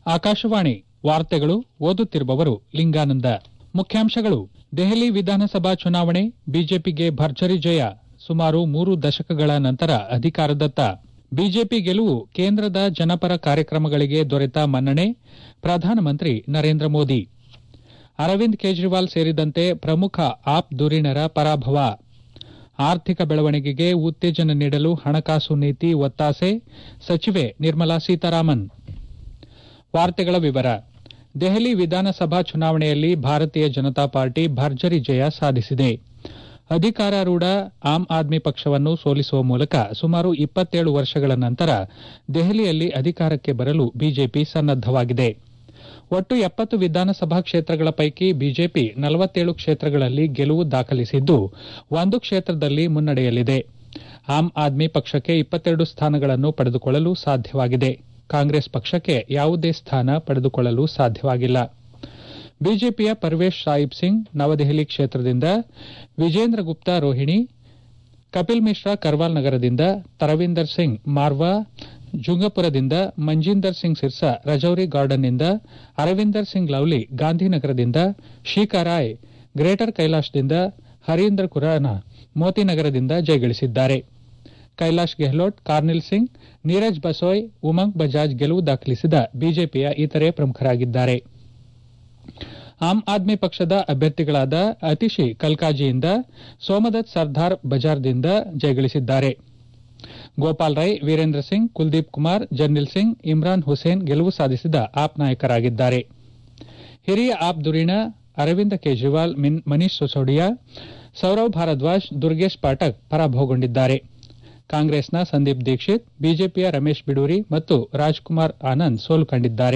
ಆಕಾಶವಾಣಿ ವಾರ್ತೆಗಳು ಓದುತ್ತಿರುವವರು ಲಿಂಗಾನಂದ ಮುಖ್ಯಾಂಶಗಳು ದೆಹಲಿ ವಿಧಾನಸಭಾ ಚುನಾವಣೆ ಬಿಜೆಪಿಗೆ ಭರ್ಜರಿ ಜಯ ಸುಮಾರು ಮೂರು ದಶಕಗಳ ನಂತರ ಅಧಿಕಾರದತ್ತ ಬಿಜೆಪಿ ಗೆಲುವು ಕೇಂದ್ರದ ಜನಪರ ಕಾರ್ಯಕ್ರಮಗಳಿಗೆ ದೊರೆತ ಮನ್ನಣೆ ಪ್ರಧಾನಮಂತ್ರಿ ನರೇಂದ್ರ ಮೋದಿ ಅರವಿಂದ್ ಕೇಜ್ರಿವಾಲ್ ಸೇರಿದಂತೆ ಪ್ರಮುಖ ಆಪ್ ಧುರೀಣರ ಪರಾಭವ ಆರ್ಥಿಕ ಬೆಳವಣಿಗೆಗೆ ಉತ್ತೇಜನ ನೀಡಲು ಹಣಕಾಸು ನೀತಿ ಒತ್ತಾಸೆ ಸಚಿವೆ ನಿರ್ಮಲಾ ಸೀತಾರಾಮನ್ ವಾರ್ತೆಗಳ ವಿವರ ದೆಹಲಿ ವಿಧಾನಸಭಾ ಚುನಾವಣೆಯಲ್ಲಿ ಭಾರತೀಯ ಜನತಾ ಪಾರ್ಟಿ ಭರ್ಜರಿ ಜಯ ಸಾಧಿಸಿದೆ ಅಧಿಕಾರಾರೂಢ ಆಮ್ ಆದ್ಮಿ ಪಕ್ಷವನ್ನು ಸೋಲಿಸುವ ಮೂಲಕ ಸುಮಾರು ಇಪ್ಪತ್ತೇಳು ವರ್ಷಗಳ ನಂತರ ದೆಹಲಿಯಲ್ಲಿ ಅಧಿಕಾರಕ್ಕೆ ಬರಲು ಬಿಜೆಪಿ ಸನ್ನದ್ದವಾಗಿದೆ ಒಟ್ಟು ಎಪ್ಪತ್ತು ವಿಧಾನಸಭಾ ಕ್ಷೇತ್ರಗಳ ಪೈಕಿ ಬಿಜೆಪಿ ನಲವತ್ತೇಳು ಕ್ಷೇತ್ರಗಳಲ್ಲಿ ಗೆಲುವು ದಾಖಲಿಸಿದ್ದು ಒಂದು ಕ್ಷೇತ್ರದಲ್ಲಿ ಮುನ್ನಡೆಯಲ್ಲಿದೆ ಆಮ್ ಆದ್ಮಿ ಪಕ್ಷಕ್ಕೆ ಇಪ್ಪತ್ತೆರಡು ಸ್ಥಾನಗಳನ್ನು ಪಡೆದುಕೊಳ್ಳಲು ಸಾಧ್ಯವಾಗಿದೆ ಕಾಂಗ್ರೆಸ್ ಪಕ್ಷಕ್ಕೆ ಯಾವುದೇ ಸ್ಥಾನ ಪಡೆದುಕೊಳ್ಳಲು ಸಾಧ್ಯವಾಗಿಲ್ಲ ಬಿಜೆಪಿಯ ಪರ್ವೇಶ್ ಸಾಹಿಬ್ ಸಿಂಗ್ ನವದೆಹಲಿ ಕ್ಷೇತ್ರದಿಂದ ವಿಜೇಂದ್ರ ಗುಪ್ತಾ ರೋಹಿಣಿ ಕಪಿಲ್ ಮಿಶ್ರಾ ಕರ್ವಾಲ್ ನಗರದಿಂದ ತರವಿಂದರ್ ಸಿಂಗ್ ಮಾರ್ವಾ ಜುಂಗಪುರದಿಂದ ಮಂಜೀಂದರ್ ಸಿಂಗ್ ಸಿರ್ಸಾ ರಜೌರಿ ಗಾರ್ಡನ್ನಿಂದ ಅರವಿಂದರ್ ಸಿಂಗ್ ಲವ್ಲಿ ಗಾಂಧಿನಗರದಿಂದ ಶೀಕಾ ರಾಯ್ ಗ್ರೇಟರ್ ಕೈಲಾಶ್ದಿಂದ ಹರೀಂದರ್ ಖುರಾನ ಮೋತಿನಗರದಿಂದ ಜಯಗಳಿಸಿದ್ದಾರೆ ಕೈಲಾಶ್ ಗೆಹ್ಲೋಟ್ ಕಾರ್ನಿಲ್ ಸಿಂಗ್ ನೀರಜ್ ಬಸೋಯ್ ಉಮಂಗ್ ಬಜಾಜ್ ಗೆಲುವು ದಾಖಲಿಸಿದ ಬಿಜೆಪಿಯ ಇತರೆ ಪ್ರಮುಖರಾಗಿದ್ದಾರೆ ಆಮ್ ಆದ್ಮಿ ಪಕ್ಷದ ಅಭ್ಯರ್ಥಿಗಳಾದ ಅತಿಶಿ ಕಲ್ಕಾಜಿಯಿಂದ ಸೋಮದತ್ ಸರ್ದಾರ್ ಬಜಾರ್ದಿಂದ ಜಯಗಳಿಸಿದ್ದಾರೆ ಗೋಪಾಲ್ ರೈ ವೀರೇಂದ್ರ ಸಿಂಗ್ ಕುಲ್ದೀಪ್ ಕುಮಾರ್ ಜರ್ನಿಲ್ ಸಿಂಗ್ ಇಮ್ರಾನ್ ಹುಸೇನ್ ಗೆಲುವು ಸಾಧಿಸಿದ ಆಪ್ ನಾಯಕರಾಗಿದ್ದಾರೆ ಹಿರಿಯ ಆಪ್ ಧುರೀಣ ಅರವಿಂದ ಕೇಜ್ರಿವಾಲ್ ಮನೀಶ್ ಸಿಸೋಡಿಯಾ ಸೌರವ್ ಭಾರದ್ವಾಜ್ ದುರ್ಗೇಶ್ ಪಾಠಕ್ ಪರಾಭವಗೊಂಡಿದ್ದಾರೆ ಕಾಂಗ್ರೆಸ್ನ ಸಂದೀಪ್ ದೀಕ್ಷಿತ್ ಬಿಜೆಪಿಯ ರಮೇಶ್ ಬಿಡೂರಿ ಮತ್ತು ರಾಜ್ಕುಮಾರ್ ಆನಂದ್ ಸೋಲು ಕಂಡಿದ್ದಾರೆ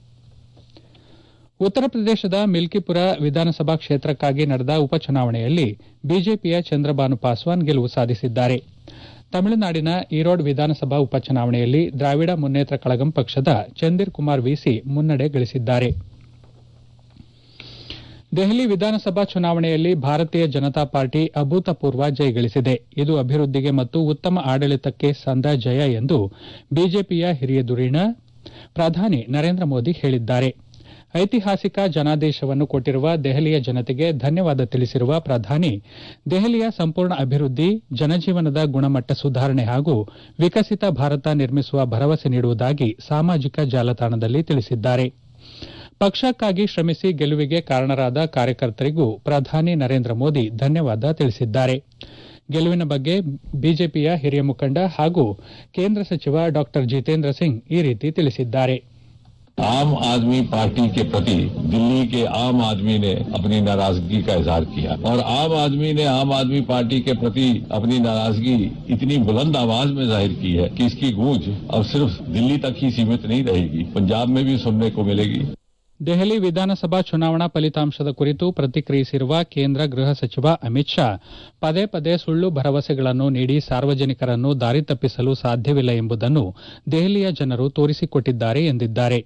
ಉತ್ತರ ಪ್ರದೇಶದ ಮಿಲ್ಕಿಪುರ ವಿಧಾನಸಭಾ ಕ್ಷೇತ್ರಕ್ಕಾಗಿ ನಡೆದ ಉಪಚುನಾವಣೆಯಲ್ಲಿ ಬಿಜೆಪಿಯ ಚಂದ್ರಬಾನು ಪಾಸ್ವಾನ್ ಗೆಲುವು ಸಾಧಿಸಿದ್ದಾರೆ ತಮಿಳುನಾಡಿನ ಈರೋಡ್ ವಿಧಾನಸಭಾ ಉಪಚುನಾವಣೆಯಲ್ಲಿ ದ್ರಾವಿಡ ಮುನ್ನೇತ್ರ ಕಳಗಂ ಪಕ್ಷದ ಚಂದಿರ್ ಕುಮಾರ್ ವಿಸಿ ಮುನ್ನಡೆ ಗಳಿಸಿದ್ದಾರೆ ದೆಹಲಿ ವಿಧಾನಸಭಾ ಚುನಾವಣೆಯಲ್ಲಿ ಭಾರತೀಯ ಜನತಾ ಪಾರ್ಟಿ ಅಭೂತಪೂರ್ವ ಜಯಗಳಿಸಿದೆ ಇದು ಅಭಿವೃದ್ಧಿಗೆ ಮತ್ತು ಉತ್ತಮ ಆಡಳಿತಕ್ಕೆ ಸಂದ ಜಯ ಎಂದು ಬಿಜೆಪಿಯ ಹಿರಿಯ ಧುರೀಣ ಪ್ರಧಾನಿ ನರೇಂದ್ರ ಮೋದಿ ಹೇಳಿದ್ದಾರೆ ಐತಿಹಾಸಿಕ ಜನಾದೇಶವನ್ನು ಕೊಟ್ಟಿರುವ ದೆಹಲಿಯ ಜನತೆಗೆ ಧನ್ಯವಾದ ತಿಳಿಸಿರುವ ಪ್ರಧಾನಿ ದೆಹಲಿಯ ಸಂಪೂರ್ಣ ಅಭಿವೃದ್ಧಿ ಜನಜೀವನದ ಗುಣಮಟ್ಟ ಸುಧಾರಣೆ ಹಾಗೂ ವಿಕಸಿತ ಭಾರತ ನಿರ್ಮಿಸುವ ಭರವಸೆ ನೀಡುವುದಾಗಿ ಸಾಮಾಜಿಕ ಜಾಲತಾಣದಲ್ಲಿ ತಿಳಿಸಿದ್ದಾರೆ ಪಕ್ಷಕ್ಕಾಗಿ ಶ್ರಮಿಸಿ ಗೆಲುವಿಗೆ ಕಾರಣರಾದ ಕಾರ್ಯಕರ್ತರಿಗೂ ಪ್ರಧಾನಿ ನರೇಂದ್ರ ಮೋದಿ ಧನ್ಯವಾದ ತಿಳಿಸಿದ್ದಾರೆ ಗೆಲುವಿನ ಬಗ್ಗೆ ಬಿಜೆಪಿಯ ಹಿರಿಯ ಮುಖಂಡ ಹಾಗೂ ಕೇಂದ್ರ ಸಚಿವ ಡಾ ಜಿತೇಂದ್ರ ಸಿಂಗ್ ಈ ರೀತಿ ತಿಳಿಸಿದ್ದಾರೆ आम आदमी पार्टी के प्रति दिल्ली के आम आदमी ने अपनी नाराजगी का इजहार किया और आम आदमी ने आम आदमी पार्टी के प्रति अपनी नाराजगी इतनी बुलंद आवाज में जाहिर की है कि इसकी गूंज अब सिर्फ दिल्ली तक ही सीमित नहीं रहेगी पंजाब में भी सुनने को मिलेगी ದೆಹಲಿ ವಿಧಾನಸಭಾ ಚುನಾವಣಾ ಫಲಿತಾಂಶದ ಕುರಿತು ಪ್ರತಿಕ್ರಿಯಿಸಿರುವ ಕೇಂದ್ರ ಗೃಹ ಸಚಿವ ಅಮಿತ್ ಶಾ ಪದೇ ಪದೇ ಸುಳ್ಳು ಭರವಸೆಗಳನ್ನು ನೀಡಿ ಸಾರ್ವಜನಿಕರನ್ನು ದಾರಿ ತಪ್ಪಿಸಲು ಸಾಧ್ಯವಿಲ್ಲ ಎಂಬುದನ್ನು ದೆಹಲಿಯ ಜನರು ತೋರಿಸಿಕೊಟ್ಟಿದ್ದಾರೆ ಎಂದಿದ್ದಾರೆ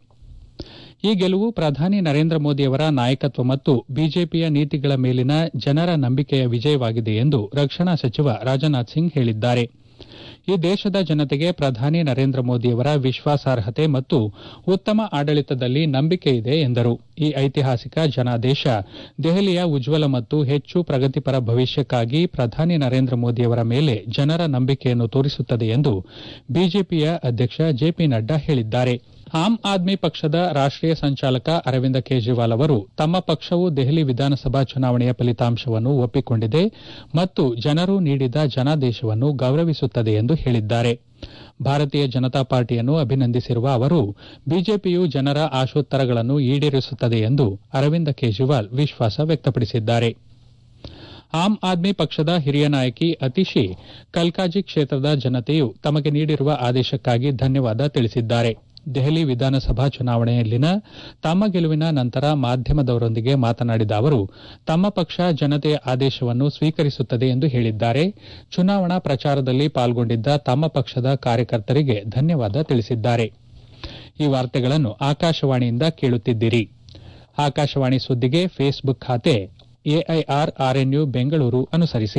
ಈ ಗೆಲುವು ಪ್ರಧಾನಿ ನರೇಂದ್ರ ಮೋದಿಯವರ ನಾಯಕತ್ವ ಮತ್ತು ಬಿಜೆಪಿಯ ನೀತಿಗಳ ಮೇಲಿನ ಜನರ ನಂಬಿಕೆಯ ವಿಜಯವಾಗಿದೆ ಎಂದು ರಕ್ಷಣಾ ಸಚಿವ ರಾಜನಾಥ್ ಸಿಂಗ್ ಹೇಳಿದ್ದಾರೆ ಈ ದೇಶದ ಜನತೆಗೆ ಪ್ರಧಾನಿ ನರೇಂದ್ರ ಮೋದಿಯವರ ವಿಶ್ವಾಸಾರ್ಹತೆ ಮತ್ತು ಉತ್ತಮ ಆಡಳಿತದಲ್ಲಿ ನಂಬಿಕೆ ಇದೆ ಎಂದರು ಈ ಐತಿಹಾಸಿಕ ಜನಾದೇಶ ದೆಹಲಿಯ ಉಜ್ವಲ ಮತ್ತು ಹೆಚ್ಚು ಪ್ರಗತಿಪರ ಭವಿಷ್ಯಕ್ಕಾಗಿ ಪ್ರಧಾನಿ ನರೇಂದ್ರ ಮೋದಿಯವರ ಮೇಲೆ ಜನರ ನಂಬಿಕೆಯನ್ನು ತೋರಿಸುತ್ತದೆ ಎಂದು ಬಿಜೆಪಿಯ ಅಧ್ಯಕ್ಷ ಜೆಪಿ ನಡ್ಡಾ ಹೇಳಿದ್ದಾರೆ ಆಮ್ ಆದ್ಮಿ ಪಕ್ಷದ ರಾಷ್ಟೀಯ ಸಂಚಾಲಕ ಅರವಿಂದ ಕೇಜ್ರಿವಾಲ್ ಅವರು ತಮ್ಮ ಪಕ್ಷವು ದೆಹಲಿ ವಿಧಾನಸಭಾ ಚುನಾವಣೆಯ ಫಲಿತಾಂಶವನ್ನು ಒಪ್ಪಿಕೊಂಡಿದೆ ಮತ್ತು ಜನರು ನೀಡಿದ ಜನಾದೇಶವನ್ನು ಗೌರವಿಸುತ್ತದೆ ಎಂದು ಹೇಳಿದ್ದಾರೆ ಭಾರತೀಯ ಜನತಾ ಪಾರ್ಟಿಯನ್ನು ಅಭಿನಂದಿಸಿರುವ ಅವರು ಬಿಜೆಪಿಯು ಜನರ ಆಶೋತ್ತರಗಳನ್ನು ಈಡೇರಿಸುತ್ತದೆ ಎಂದು ಅರವಿಂದ ಕೇಜ್ರಿವಾಲ್ ವಿಶ್ವಾಸ ವ್ಯಕ್ತಪಡಿಸಿದ್ದಾರೆ ಆಮ್ ಆದ್ಮಿ ಪಕ್ಷದ ಹಿರಿಯ ನಾಯಕಿ ಅತಿಶಿ ಕಲ್ಕಾಜಿ ಕ್ಷೇತ್ರದ ಜನತೆಯು ತಮಗೆ ನೀಡಿರುವ ಆದೇಶಕ್ಕಾಗಿ ಧನ್ಯವಾದ ತಿಳಿಸಿದ್ದಾರೆ ದೆಹಲಿ ವಿಧಾನಸಭಾ ಚುನಾವಣೆಯಲ್ಲಿನ ತಮ್ಮ ಗೆಲುವಿನ ನಂತರ ಮಾಧ್ಯಮದವರೊಂದಿಗೆ ಮಾತನಾಡಿದ ಅವರು ತಮ್ಮ ಪಕ್ಷ ಜನತೆಯ ಆದೇಶವನ್ನು ಸ್ವೀಕರಿಸುತ್ತದೆ ಎಂದು ಹೇಳಿದ್ದಾರೆ ಚುನಾವಣಾ ಪ್ರಚಾರದಲ್ಲಿ ಪಾಲ್ಗೊಂಡಿದ್ದ ತಮ್ಮ ಪಕ್ಷದ ಕಾರ್ಯಕರ್ತರಿಗೆ ಧನ್ಯವಾದ ತಿಳಿಸಿದ್ದಾರೆ ಈ ವಾರ್ತೆಗಳನ್ನು ಆಕಾಶವಾಣಿಯಿಂದ ಕೇಳುತ್ತಿದ್ದೀರಿ ಆಕಾಶವಾಣಿ ಸುದ್ದಿಗೆ ಫೇಸ್ಬುಕ್ ಖಾತೆ ಎಐಆರ್ ಆರ್ಎನ್ಯು ಬೆಂಗಳೂರು ಅನುಸರಿಸಿ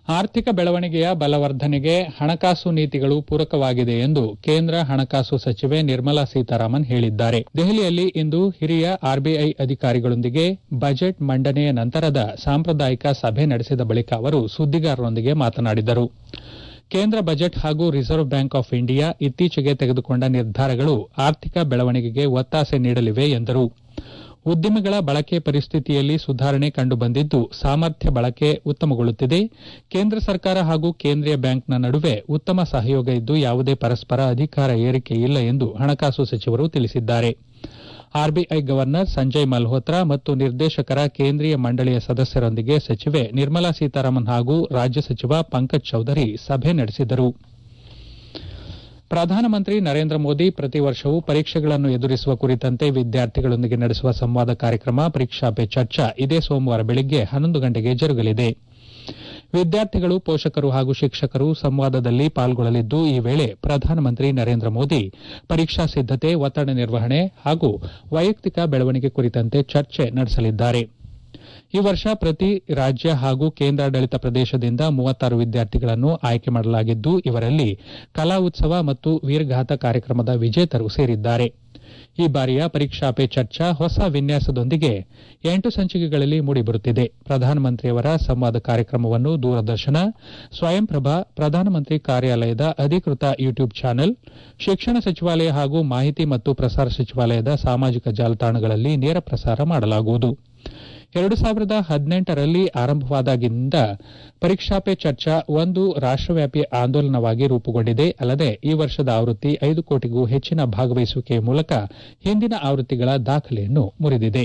ಆರ್ಥಿಕ ಬೆಳವಣಿಗೆಯ ಬಲವರ್ಧನೆಗೆ ಹಣಕಾಸು ನೀತಿಗಳು ಪೂರಕವಾಗಿದೆ ಎಂದು ಕೇಂದ್ರ ಹಣಕಾಸು ಸಚಿವೆ ನಿರ್ಮಲಾ ಸೀತಾರಾಮನ್ ಹೇಳಿದ್ದಾರೆ ದೆಹಲಿಯಲ್ಲಿ ಇಂದು ಹಿರಿಯ ಆರ್ಬಿಐ ಅಧಿಕಾರಿಗಳೊಂದಿಗೆ ಬಜೆಟ್ ಮಂಡನೆಯ ನಂತರದ ಸಾಂಪ್ರದಾಯಿಕ ಸಭೆ ನಡೆಸಿದ ಬಳಿಕ ಅವರು ಸುದ್ದಿಗಾರರೊಂದಿಗೆ ಮಾತನಾಡಿದರು ಕೇಂದ್ರ ಬಜೆಟ್ ಹಾಗೂ ರಿಸರ್ವ್ ಬ್ಯಾಂಕ್ ಆಫ್ ಇಂಡಿಯಾ ಇತ್ತೀಚೆಗೆ ತೆಗೆದುಕೊಂಡ ನಿರ್ಧಾರಗಳು ಆರ್ಥಿಕ ಬೆಳವಣಿಗೆಗೆ ಒತ್ತಾಸೆ ನೀಡಲಿವೆ ಎಂದರು ಉದ್ದಿಮೆಗಳ ಬಳಕೆ ಪರಿಸ್ಥಿತಿಯಲ್ಲಿ ಸುಧಾರಣೆ ಕಂಡುಬಂದಿದ್ದು ಸಾಮರ್ಥ್ಯ ಬಳಕೆ ಉತ್ತಮಗೊಳ್ಳುತ್ತಿದೆ ಕೇಂದ್ರ ಸರ್ಕಾರ ಹಾಗೂ ಕೇಂದ್ರೀಯ ಬ್ಯಾಂಕ್ನ ನಡುವೆ ಉತ್ತಮ ಸಹಯೋಗ ಇದ್ದು ಯಾವುದೇ ಪರಸ್ಪರ ಅಧಿಕಾರ ಏರಿಕೆ ಇಲ್ಲ ಎಂದು ಹಣಕಾಸು ಸಚಿವರು ತಿಳಿಸಿದ್ದಾರೆ ಆರ್ಬಿಐ ಗವರ್ನರ್ ಸಂಜಯ್ ಮಲ್ಹೋತ್ರಾ ಮತ್ತು ನಿರ್ದೇಶಕರ ಕೇಂದ್ರೀಯ ಮಂಡಳಿಯ ಸದಸ್ಯರೊಂದಿಗೆ ಸಚಿವೆ ನಿರ್ಮಲಾ ಸೀತಾರಾಮನ್ ಹಾಗೂ ರಾಜ್ಯ ಸಚಿವ ಪಂಕಜ್ ಚೌಧರಿ ಸಭೆ ನಡೆಸಿದರು ಪ್ರಧಾನಮಂತ್ರಿ ನರೇಂದ್ರ ಮೋದಿ ಪ್ರತಿ ವರ್ಷವೂ ಪರೀಕ್ಷೆಗಳನ್ನು ಎದುರಿಸುವ ಕುರಿತಂತೆ ವಿದ್ಯಾರ್ಥಿಗಳೊಂದಿಗೆ ನಡೆಸುವ ಸಂವಾದ ಕಾರ್ಯಕ್ರಮ ಪರೀಕ್ಷಾ ಪೇ ಚರ್ಚಾ ಇದೇ ಸೋಮವಾರ ಬೆಳಗ್ಗೆ ಹನ್ನೊಂದು ಗಂಟೆಗೆ ಜರುಗಲಿದೆ ವಿದ್ಯಾರ್ಥಿಗಳು ಪೋಷಕರು ಹಾಗೂ ಶಿಕ್ಷಕರು ಸಂವಾದದಲ್ಲಿ ಪಾಲ್ಗೊಳ್ಳಲಿದ್ದು ಈ ವೇಳೆ ಪ್ರಧಾನಮಂತ್ರಿ ನರೇಂದ್ರ ಮೋದಿ ಪರೀಕ್ಷಾ ಸಿದ್ದತೆ ಒತ್ತಡ ನಿರ್ವಹಣೆ ಹಾಗೂ ವೈಯಕ್ತಿಕ ಬೆಳವಣಿಗೆ ಕುರಿತಂತೆ ಚರ್ಚೆ ನಡೆಸಲಿದ್ದಾರೆ ಈ ವರ್ಷ ಪ್ರತಿ ರಾಜ್ಯ ಹಾಗೂ ಕೇಂದ್ರಾಡಳಿತ ಪ್ರದೇಶದಿಂದ ಮೂವತ್ತಾರು ವಿದ್ಯಾರ್ಥಿಗಳನ್ನು ಆಯ್ಕೆ ಮಾಡಲಾಗಿದ್ದು ಇವರಲ್ಲಿ ಕಲಾ ಉತ್ಸವ ಮತ್ತು ವೀರಗಾಥ ಕಾರ್ಯಕ್ರಮದ ವಿಜೇತರು ಸೇರಿದ್ದಾರೆ ಈ ಬಾರಿಯ ಪರೀಕ್ಷಾ ಪೇ ಚರ್ಚಾ ಹೊಸ ವಿನ್ಯಾಸದೊಂದಿಗೆ ಎಂಟು ಸಂಚಿಕೆಗಳಲ್ಲಿ ಮೂಡಿಬರುತ್ತಿದೆ ಪ್ರಧಾನಮಂತ್ರಿಯವರ ಸಂವಾದ ಕಾರ್ಯಕ್ರಮವನ್ನು ದೂರದರ್ಶನ ಸ್ವಯಂಪ್ರಭಾ ಪ್ರಧಾನಮಂತ್ರಿ ಕಾರ್ಯಾಲಯದ ಅಧಿಕೃತ ಯೂಟ್ಯೂಬ್ ಚಾನೆಲ್ ಶಿಕ್ಷಣ ಸಚಿವಾಲಯ ಹಾಗೂ ಮಾಹಿತಿ ಮತ್ತು ಪ್ರಸಾರ ಸಚಿವಾಲಯದ ಸಾಮಾಜಿಕ ಜಾಲತಾಣಗಳಲ್ಲಿ ನೇರ ಪ್ರಸಾರ ಮಾಡಲಾಗುವುದು ಎರಡು ಸಾವಿರದ ಹದಿನೆಂಟರಲ್ಲಿ ಆರಂಭವಾದಾಗಿನಿಂದ ಪರೀಕ್ಷಾ ಪೇ ಚರ್ಚಾ ಒಂದು ರಾಷ್ಟವ್ಯಾಪಿ ಆಂದೋಲನವಾಗಿ ರೂಪುಗೊಂಡಿದೆ ಅಲ್ಲದೆ ಈ ವರ್ಷದ ಆವೃತ್ತಿ ಐದು ಕೋಟಿಗೂ ಹೆಚ್ಚಿನ ಭಾಗವಹಿಸುವಿಕೆಯ ಮೂಲಕ ಹಿಂದಿನ ಆವೃತ್ತಿಗಳ ದಾಖಲೆಯನ್ನು ಮುರಿದಿದೆ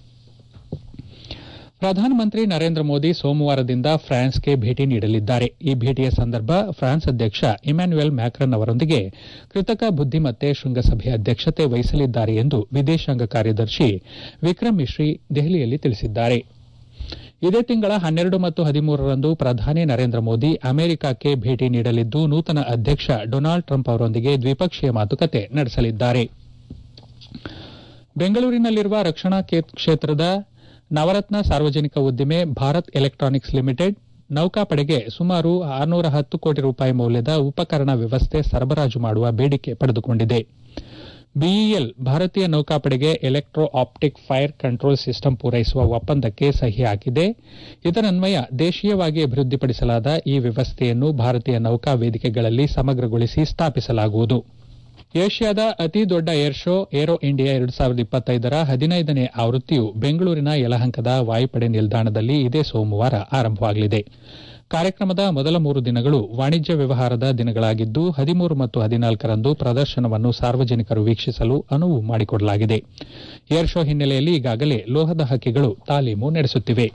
ಪ್ರಧಾನಮಂತ್ರಿ ನರೇಂದ್ರ ಮೋದಿ ಸೋಮವಾರದಿಂದ ಫ್ರಾನ್ಸ್ಗೆ ಭೇಟಿ ನೀಡಲಿದ್ದಾರೆ ಈ ಭೇಟಿಯ ಸಂದರ್ಭ ಫ್ರಾನ್ಸ್ ಅಧ್ಯಕ್ಷ ಇಮ್ಯಾನ್ಯುಯಲ್ ಮ್ಯಾಕ್ರನ್ ಅವರೊಂದಿಗೆ ಕೃತಕ ಬುದ್ದಿಮತ್ತೆ ಶೃಂಗಸಭೆ ಅಧ್ಯಕ್ಷತೆ ವಹಿಸಲಿದ್ದಾರೆ ಎಂದು ವಿದೇಶಾಂಗ ಕಾರ್ಯದರ್ಶಿ ವಿಕ್ರಮ್ ಮಿಶ್ರಿ ದೆಹಲಿಯಲ್ಲಿ ತಿಳಿಸಿದ್ದಾರೆ ಇದೇ ತಿಂಗಳ ಹನ್ನೆರಡು ಮತ್ತು ಹದಿಮೂರರಂದು ಪ್ರಧಾನಿ ನರೇಂದ್ರ ಮೋದಿ ಅಮೆರಿಕಕ್ಕೆ ಭೇಟಿ ನೀಡಲಿದ್ದು ನೂತನ ಅಧ್ಯಕ್ಷ ಡೊನಾಲ್ಡ್ ಟ್ರಂಪ್ ಅವರೊಂದಿಗೆ ದ್ವಿಪಕ್ಷೀಯ ಮಾತುಕತೆ ನಡೆಸಲಿದ್ದಾರೆ ಬೆಂಗಳೂರಿನಲ್ಲಿರುವ ರಕ್ಷಣಾ ಕ್ಷೇತ್ರದ ನವರತ್ನ ಸಾರ್ವಜನಿಕ ಉದ್ದಿಮೆ ಭಾರತ್ ಎಲೆಕ್ಟ್ರಾನಿಕ್ಸ್ ಲಿಮಿಟೆಡ್ ನೌಕಾಪಡೆಗೆ ಸುಮಾರು ಆರುನೂರ ಹತ್ತು ಕೋಟಿ ರೂಪಾಯಿ ಮೌಲ್ಯದ ಉಪಕರಣ ವ್ಯವಸ್ಥೆ ಸರಬರಾಜು ಮಾಡುವ ಬೇಡಿಕೆ ಪಡೆದುಕೊಂಡಿದೆ ಬಿಇಎಲ್ ಭಾರತೀಯ ನೌಕಾಪಡೆಗೆ electro optic fire control system ಪೂರೈಸುವ ಒಪ್ಪಂದಕ್ಕೆ ಸಹಿ ಹಾಕಿದೆ ಇದರನ್ವಯ ದೇಶೀಯವಾಗಿ ಅಭಿವೃದ್ಧಿಪಡಿಸಲಾದ ಈ ವ್ಯವಸ್ಥೆಯನ್ನು ಭಾರತೀಯ ನೌಕಾ ವೇದಿಕೆಗಳಲ್ಲಿ ಸಮಗ್ರಗೊಳಿಸಿ ಸ್ಥಾಪಿಸಲಾಗುವುದು ಏಷ್ಯಾದ ಅತಿ ದೊಡ್ಡ ಏರ್ ಶೋ ಏರೋ ಇಂಡಿಯಾ ಎರಡು ಸಾವಿರದ ಇಪ್ಪತ್ತೈದರ ಹದಿನೈದನೇ ಆವೃತ್ತಿಯು ಬೆಂಗಳೂರಿನ ಯಲಹಂಕದ ವಾಯುಪಡೆ ನಿಲ್ದಾಣದಲ್ಲಿ ಇದೇ ಸೋಮವಾರ ಆರಂಭವಾಗಲಿದೆ ಕಾರ್ಯಕ್ರಮದ ಮೊದಲ ಮೂರು ದಿನಗಳು ವಾಣಿಜ್ಯ ವ್ಯವಹಾರದ ದಿನಗಳಾಗಿದ್ದು ಹದಿಮೂರು ಮತ್ತು ಹದಿನಾಲ್ಕರಂದು ಪ್ರದರ್ಶನವನ್ನು ಸಾರ್ವಜನಿಕರು ವೀಕ್ಷಿಸಲು ಅನುವು ಮಾಡಿಕೊಡಲಾಗಿದೆ ಏರ್ ಶೋ ಹಿನ್ನೆಲೆಯಲ್ಲಿ ಈಗಾಗಲೇ ಲೋಹದ ಹಕ್ಕಿಗಳು ತಾಲೀಮು ನಡೆಸುತ್ತಿವೆ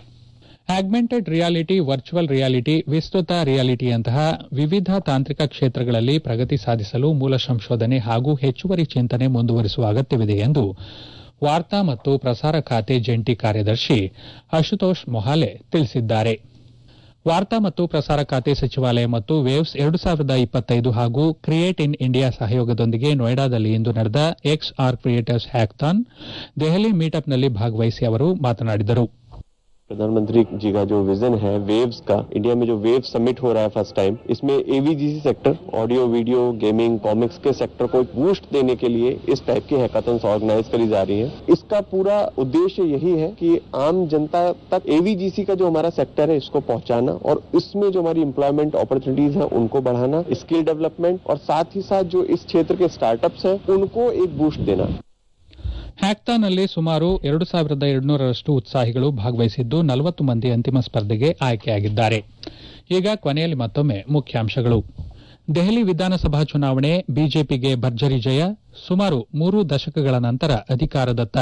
ಆಗ್ಮೆಂಟೆಡ್ ರಿಯಾಲಿಟಿ ವರ್ಚುವಲ್ ರಿಯಾಲಿಟಿ ವಿಸ್ತೃತ ರಿಯಾಲಿಟಿಯಂತಹ ವಿವಿಧ ತಾಂತ್ರಿಕ ಕ್ಷೇತ್ರಗಳಲ್ಲಿ ಪ್ರಗತಿ ಸಾಧಿಸಲು ಮೂಲ ಸಂಶೋಧನೆ ಹಾಗೂ ಹೆಚ್ಚುವರಿ ಚಿಂತನೆ ಮುಂದುವರಿಸುವ ಅಗತ್ಯವಿದೆ ಎಂದು ವಾರ್ತಾ ಮತ್ತು ಪ್ರಸಾರ ಖಾತೆ ಜಂಟಿ ಕಾರ್ಯದರ್ಶಿ ಅಶುತೋಷ್ ಮೊಹಾಲೆ ತಿಳಿಸಿದ್ದಾರೆ ವಾರ್ತಾ ಮತ್ತು ಪ್ರಸಾರ ಖಾತೆ ಸಚಿವಾಲಯ ಮತ್ತು ವೇವ್ಸ್ ಎರಡು ಸಾವಿರದ ಇಪ್ಪತ್ತೈದು ಹಾಗೂ ಕ್ರಿಯೇಟ್ ಇನ್ ಇಂಡಿಯಾ ಸಹಯೋಗದೊಂದಿಗೆ ನೋಯ್ಡಾದಲ್ಲಿ ಇಂದು ನಡೆದ X R creators hackathon Delhi ಮೀಟಪ್ನಲ್ಲಿ ಭಾಗವಹಿಸಿ ಅವರು ಮಾತನಾಡಿದರು प्रधानमंत्री जी का जो विजन है वेव्स का इंडिया में जो वेव समिट हो रहा है फर्स्ट टाइम इसमें AVGC sector audio video gaming comics के सेक्टर को बूस्ट देने के लिए इस टाइप की हैकाथन्स ऑर्गेनाइज करी जा रही है इसका पूरा उद्देश्य यही है कि आम जनता तक एवीजीसी का जो हमारा सेक्टर है इसको पहुंचाना और इसमें जो हमारी एम्प्लॉयमेंट अपॉर्चुनिटीज है उनको बढ़ाना स्किल डेवलपमेंट और साथ ही साथ जो इस क्षेत्र के स्टार्टअप्स हैं उनको एक बूस्ट देना ಹ್ಯಾಕ್ಥಾನ್ನಲ್ಲಿ ಸುಮಾರು ಎರಡು ಸಾವಿರದ ಎರಡುನೂರರಷ್ಟು ಉತ್ಸಾಹಿಗಳು ಭಾಗವಹಿಸಿದ್ದು ನಲವತ್ತು ಮಂದಿ ಅಂತಿಮ ಸ್ಪರ್ಧೆಗೆ ಆಯ್ಕೆಯಾಗಿದ್ದಾರೆ ಈಗ ಕೊನೆಯಲ್ಲಿ ಮತ್ತೊಮ್ಮೆ ಮುಖ್ಯಾಂಶಗಳು ದೆಹಲಿ ವಿಧಾನಸಭಾ ಚುನಾವಣೆ ಬಿಜೆಪಿಗೆ ಭರ್ಜರಿ ಜಯ ಸುಮಾರು ಮೂರು ದಶಕಗಳ ನಂತರ ಅಧಿಕಾರದತ್ತ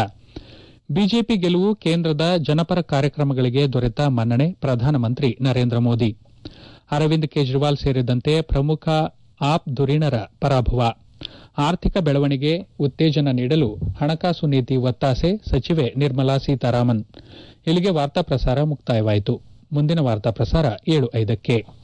ಬಿಜೆಪಿ ಗೆಲುವು ಕೇಂದ್ರದ ಜನಪರ ಕಾರ್ಯಕ್ರಮಗಳಿಗೆ ದೊರೆತ ಮನ್ನಣೆ ಪ್ರಧಾನಮಂತ್ರಿ ನರೇಂದ್ರ ಮೋದಿ ಅರವಿಂದ್ ಕೇಜ್ರಿವಾಲ್ ಸೇರಿದಂತೆ ಪ್ರಮುಖ ಆಪ್ ಧುರೀಣರ ಪರಾಭವ ಆರ್ಥಿಕ ಬೆಳವಣಿಗೆ ಉತ್ತೇಜನ ನೀಡಲು ಹಣಕಾಸು ನೀತಿ ಒತ್ತಾಸೆ ಸಚಿವೆ ನಿರ್ಮಲಾ ಸೀತಾರಾಮನ್ ಇಲ್ಲಿಗೆ ವಾರ್ತಾ ಪ್ರಸಾರ ಮುಕ್ತಾಯವಾಯಿತು ಮುಂದಿನ ವಾರ್ತಾ ಪ್ರಸಾರ ಏಳು ಐದಕ್ಕೆ